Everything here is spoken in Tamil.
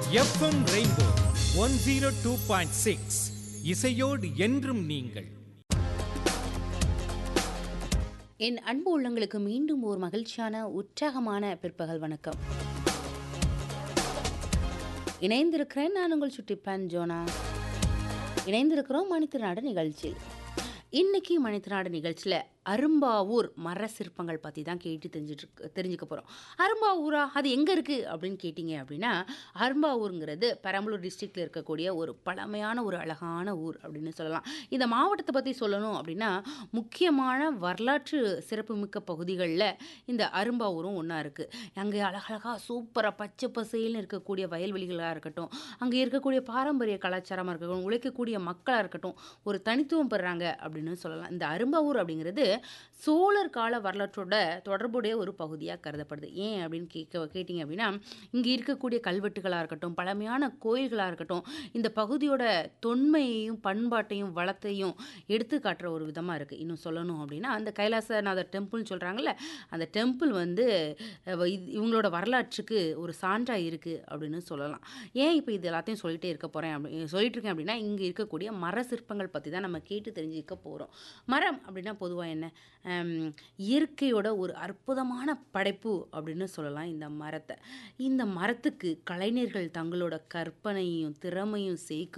FM rainbow one zero two point six இசையோடு என்றும் நீங்கள் என் அன்பு உள்ளங்களுக்கு மீண்டும் ஒரு மகிழ்ச்சியான உற்சாகமான பிற்பகல் வணக்கம் இணைந்திருக்கிறேன் நான் உங்கள் சுட்டிப்பேன் ஜோனா இணைந்திருக்கிறோம் மணித்திருநாடு நிகழ்ச்சியில் இன்னைக்கு மணித்திருநாடு நிகழ்ச்சியில் அரும்பாவூர் மர சிற்பங்கள் பற்றி தான் கேட்டு தெரிஞ்சுட்டு தெரிஞ்சுக்க போகிறோம் அரும்பாவூரா அது எங்கே இருக்குது அப்படின்னு கேட்டிங்க அப்படின்னா அரும்பாவூருங்கிறது பெரம்பலூர் டிஸ்ட்ரிக்டில் இருக்கக்கூடிய ஒரு பழமையான ஒரு அழகான ஊர் அப்படின்னு சொல்லலாம் இந்த மாவட்டத்தை பற்றி சொல்லணும் அப்படின்னா முக்கியமான வரலாற்று சிறப்புமிக்க பகுதிகளில் இந்த அரும்பாவூரும் ஒன்றா இருக்குது அங்கே அழகழகாக சூப்பராக பச்சை பசையில் இருக்கக்கூடிய வயல்வெளிகளாக இருக்கட்டும் அங்கே இருக்கக்கூடிய பாரம்பரிய கலாச்சாரமாக இருக்கட்டும் உழைக்கக்கூடிய மக்களாக இருக்கட்டும் ஒரு தனித்துவம் பெறுறாங்க அப்படின்னு சொல்லலாம் இந்த அரும்பாவூர் அப்படிங்கிறது சோழர் கால வரலாற்றோட தொடர்புடைய ஒரு பகுதியாக கருதப்படுது ஏன் அப்படின்னு கேட்க கேட்டிங்க அப்படின்னா இங்கே இருக்கக்கூடிய கல்வெட்டுகளாக இருக்கட்டும் பழமையான கோயில்களாக இருக்கட்டும் இந்த பகுதியோட தொன்மையையும் பண்பாட்டையும் வளத்தையும் எடுத்து காட்டுற ஒரு விதமாக இருக்குது இன்னும் சொல்லணும் அப்படின்னா அந்த கைலாசநாதர் டெம்பிள்னு சொல்கிறாங்கல்ல அந்த டெம்பிள் வந்து அஹ், இது- இவங்களோட வரலாற்றுக்கு ஒரு சான்றாக இருக்குது அப்படின்னு சொல்லலாம் ஏன் இப்போ இது எல்லாத்தையும் சொல்லிட்டே இருக்க போகிறேன் அப்படி சொல்லிட்டு இருக்கேன் அப்படின்னா இங்கே இருக்கக்கூடிய மர சிற்பங்கள் பற்றி தான் நம்ம கேட்டு தெரிஞ்சுக்க போகிறோம் மரம் அப்படின்னா பொதுவாக என்ன ஹம், இயற்கையோட ஒரு அற்புதமான படைப்பு அப்படின்னு சொல்லலாம் இந்த மரத்தை இந்த மரத்துக்கு கலைஞர்கள் தங்களோட கற்பனையும் திறமையும் சேர்க்கும்